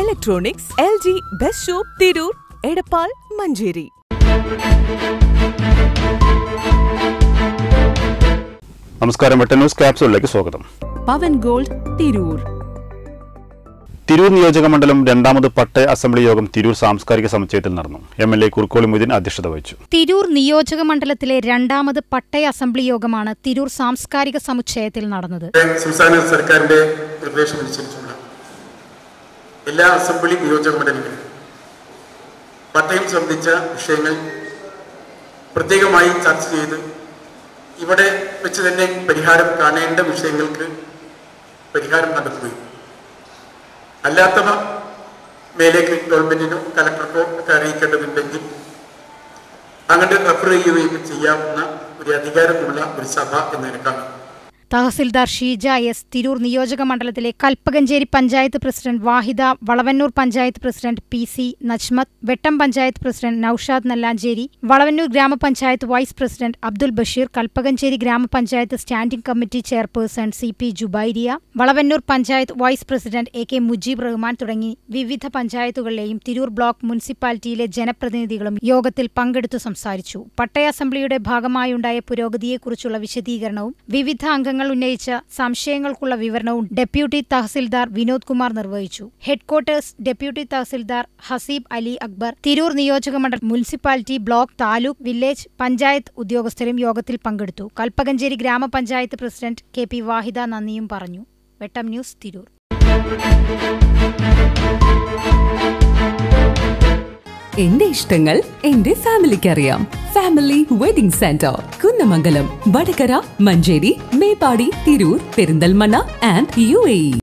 electronics L G best shop Tirur Edappal Manjeri നമസ്കാരം വെട്ട news ക്യാപ്സൂളിലേക്ക് സ്വാഗതം പവൻ ഗോൾഡ് തിരൂർ തിരൂർ നിയോജക മണ്ഡലം രണ്ടാമത് പട്ടയ അസംബ്ലി യോഗം തിരൂർ സാംസ്കാരിക സമുച്ചയത്തിൽ നടന്നു M L A Kurukkoli Moideen അധ്യക്ഷത വഹിച്ചു തിരൂർ നിയോജക മണ്ഡലത്തിലെ രണ്ടാമത് പട്ടയ അസംബ്ലി യോഗമാണ് തിരൂർ സാംസ്കാരിക സമുച്ചയത്തിൽ നടന്നത് സംസ്ഥാന സർക്കാരിന്റെ നിർദ്ദേശമനുസരിച്ചുള്ള എല്ലാ അസംബ്ലി നിയോജക മണ്ഡലങ്ങളിലും പട്ടയം സംബന്ധിച്ച വിഷയങ്ങൾ പ്രത്യേകമായി ചർച്ച ചെയ്ത് ഇവിടെ വെച്ച് തന്നെ പരിഹാരം കാണേണ്ട വിഷയങ്ങൾക്ക് പരിഹാരം കണ്ടെത്തുകയും അല്ലാത്തവ മേലേക്ക് ഗവൺമെന്റിനോ കലക്ടർക്കോ ഒക്കെ അറിയിക്കേണ്ടതുണ്ടെങ്കിൽ അങ്ങോട്ട് റെഫർ ചെയ്യുകയും ചെയ്യാവുന്ന ഒരു അധികാരമുള്ള ഒരു സഭ എന്ന നിലക്കാണ് തഹസിൽദാർ ഷീജ എസ് തിരൂർ നിയോജക മണ്ഡലത്തിലെ Kalpakanchery panchayat president Vahida Valavannur panchayat president P C Najmath Vettom panchayat president Noushad Nallanchery Valavannur ഗ്രാമപഞ്ചായത്ത് വൈസ് പ്രസിഡന്റ് അബ്ദുൽ ബഷീർ കൽപ്പകഞ്ചേരി ഗ്രാമപഞ്ചായത്ത് standing committee chairperson C P Jubairiya Valavannur panchayat vice president A K Mujeeb Rahman തുടങ്ങി വിവിധ പഞ്ചായത്തുകളിലെയും തിരൂർ ബ്ലോക്ക് മുനിസിപ്പാലിറ്റിയിലെ ജനപ്രതിനിധികളും യോഗത്തിൽ പങ്കെടുത്തു സംസാരിച്ചു പട്ടയ അസംബ്ലിയുടെ ഭാഗമായുണ്ടായ പുരോഗതിയെക്കുറിച്ചുള്ള വിശദീകരണവും വിവിധ അംഗങ്ങൾ ഉന്നയിച്ച സംശയങ്ങൾക്കുള്ള വിവരണവും ഡെപ്യൂട്ടി തഹസിൽദാർ വിനോദ് കുമാർ നിർവഹിച്ചു ഹെഡ്ക്വാർട്ടേഴ്സ് ഡെപ്യൂട്ടി തഹസിൽദാർ ഹസീബ് അലി അക്ബർ തിരൂർ നിയോജകമണ്ഡലം municipality block taluk village panchayat ഉദ്യോഗസ്ഥരും യോഗത്തിൽ പങ്കെടുത്തു കൽപ്പകഞ്ചേരി ഗ്രാമപഞ്ചായത്ത് പ്രസിഡന്റ് കെ പി വാഹിദ നന്ദിയും പറഞ്ഞു വെട്ടം ന്യൂസ് തിരൂർ എന്റെ ഇഷ്ടങ്ങൾ എന്റെ ഫാമിലിക്ക് അറിയാം family wedding centre Kunnamangalam Vadakara Manjeri Meppadi Tirur Perinthalmanna and U A